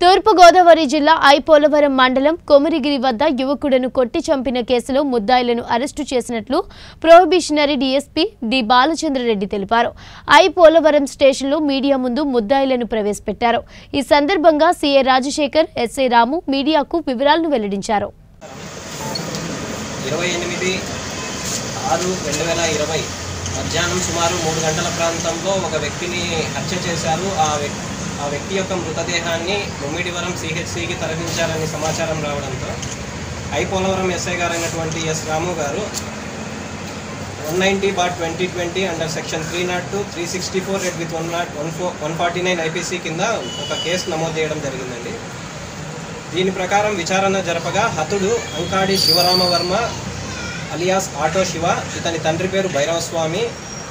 తూర్పుగోదావరి జిల్లా ఐపోలవరం మండలం కొమరిగిరి వద్ద యువకుడును కొట్టి చంపిన కేసులో ముద్దాయిలను అరెస్టు చేసినట్లు ప్రొహిబిషనరీ డీఎస్పీ డి బాలచంద్రరెడ్డి తెలిపారు ఐపోలవరం స్టేషన్లో మీడియా ముందు ముద్దాయిలను ప్రవేశపెట్టారు ఈ సందర్భంగా సీఏ రాజశేఖర్ ఎస్ఐ రాము మీడియాకు వివరాలను వెల్లడించారు ఇరవై ఎనిమిది ఆరు రెండు వేల ఇరవై మధ్యాహ్నం సుమారు మూడు గంటల ప్రాంతంలో ఒక వ్యక్తిని హత్య చేశారు ఆ వ్యక్తి ఆ వ్యక్తి యొక్క మృతదేహాన్ని ముమ్మిడివరం సిహెచ్సికి తరలించారని సమాచారం రావడంతో ఐపోలవరం ఎస్ఐ గారు అయినటువంటి S Ramu garu one ninety bar twenty twenty under section three not two three sixty four read with one not one four one forty nine IPC కింద ఒక కేసు నమోదు చేయడం జరిగిందండి దీని ప్రకారం విచారణ జరపగా హతుడు అంకాడి శివరామవర్మ అలియాస్ ఆటో శివ ఇతని తండ్రి పేరు భైరవస్వామి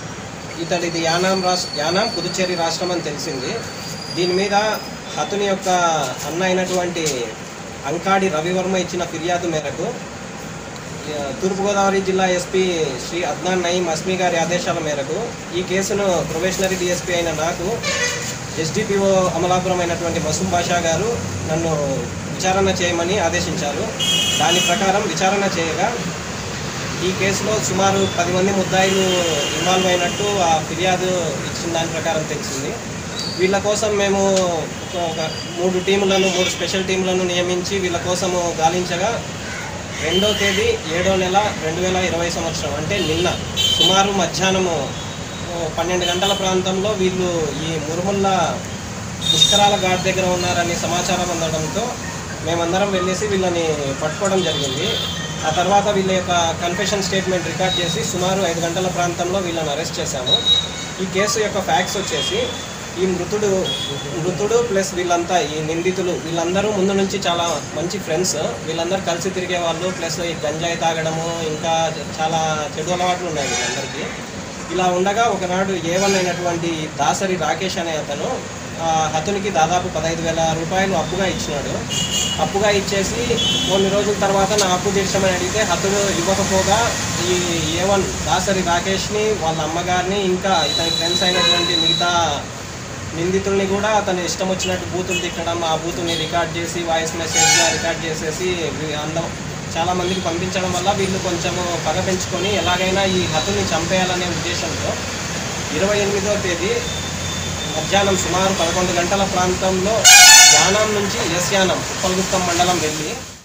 ఇతడిది యానాం రాష్ట్ర యానాం పుదుచ్చేరి రాష్ట్రం అని తెలిసింది దీని మీద హతుని యొక్క అన్న అయినటువంటి అంకాడి రవివర్మ ఇచ్చిన ఫిర్యాదు మేరకు ఆ, తూర్పుగోదావరి జిల్లా ఎస్పీ శ్రీ అద్నాన్ నయీం అస్మి గారి ఆదేశాల మేరకు ఈ కేసును ప్రొబేషనరీ డిఎస్పీ అయిన నాకు ఎస్డిపిఓ అమలాపురం అయినటువంటి మసూం బాషా గారు నన్ను విచారణ చేయమని ఆదేశించారు దాని ప్రకారం విచారణ చేయగా ఈ కేసులో సుమారు పది మంది ముద్దాయిలు ఇన్వాల్వ్ అయినట్టు ఆ ఫిర్యాదు ఇచ్చిన దాని ప్రకారం తెలిసింది వీళ్ళ కోసం మేము ఒక- ఒక మూడు టీములను మూడు స్పెషల్ టీములను నియమించి వీళ్ళ కోసము గాలించగా రెండో తేదీ ఏడో నెల రెండు వేల ఇరవై సంవత్సరం అంటే నిన్న సుమారు మధ్యాహ్నము ఓ, పన్నెండు గంటల ప్రాంతంలో వీళ్ళు ఈ మురుముల్ల పుష్కరాల ఘాట్ దగ్గర ఉన్నారని సమాచారం అందడంతో మేమందరం వెళ్ళేసి వీళ్ళని పట్టుకోవడం జరిగింది ఆ తర్వాత వీళ్ళ యొక్క కన్ఫెషన్ స్టేట్మెంట్ రికార్డ్ చేసి సుమారు ఐదు గంటల ప్రాంతంలో వీళ్ళని అరెస్ట్ చేశాము ఈ కేసు యొక్క ఫ్యాక్ట్స్ వచ్చేసి ఈ మృతుడు మృతుడు ప్లస్ వీళ్ళంతా ఈ నిందితులు వీళ్ళందరూ ముందు నుంచి చాలా మంచి ఫ్రెండ్స్ వీళ్ళందరూ కలిసి తిరిగే వాళ్ళు ప్లస్ ఈ గంజాయి తాగడము ఇంకా చాలా చెడు అలవాట్లు ఉన్నాయి వీళ్ళందరికీ ఇలా ఉండగా ఒకనాడు ఏవన్ అయినటువంటి దాసరి రాకేష్ అనే అతను ఆ, హతునికి దాదాపు పదహైదు వేల రూపాయలు అప్పుగా ఇచ్చినాడు అప్పుగా ఇచ్చేసి కొన్ని రోజుల తర్వాత నా అప్పు తీర్చమని అడిగితే హతుడు ఇవ్వకపోగా ఈ ఏవన్ దాసరి రాకేష్ని వాళ్ళ అమ్మగారిని ఇంకా ఇతని ఫ్రెండ్స్ అయినటువంటి మిగతా నిందితుల్ని కూడా అతను ఇష్టం వచ్చినట్టు బూతులు తిట్టడం ఆ బూతుని రికార్డ్ చేసి వాయిస్ మెసేజ్గా రికార్డ్ చేసేసి వీ- అందం చాలా మందికి పంపించడం వల్ల వీళ్ళు కొంచెము పగ పెంచుకొని ఎలాగైనా ఈ హతుని చంపేయాలనే ఉద్దేశంతో ఇరవై ఎనిమిదో తేదీ మధ్యాహ్నం సుమారు పదకొండు గంటల ప్రాంతంలో యానం నుంచి ఎస్ యానం ఉప్పల్గుప్తం మండలం వెళ్ళి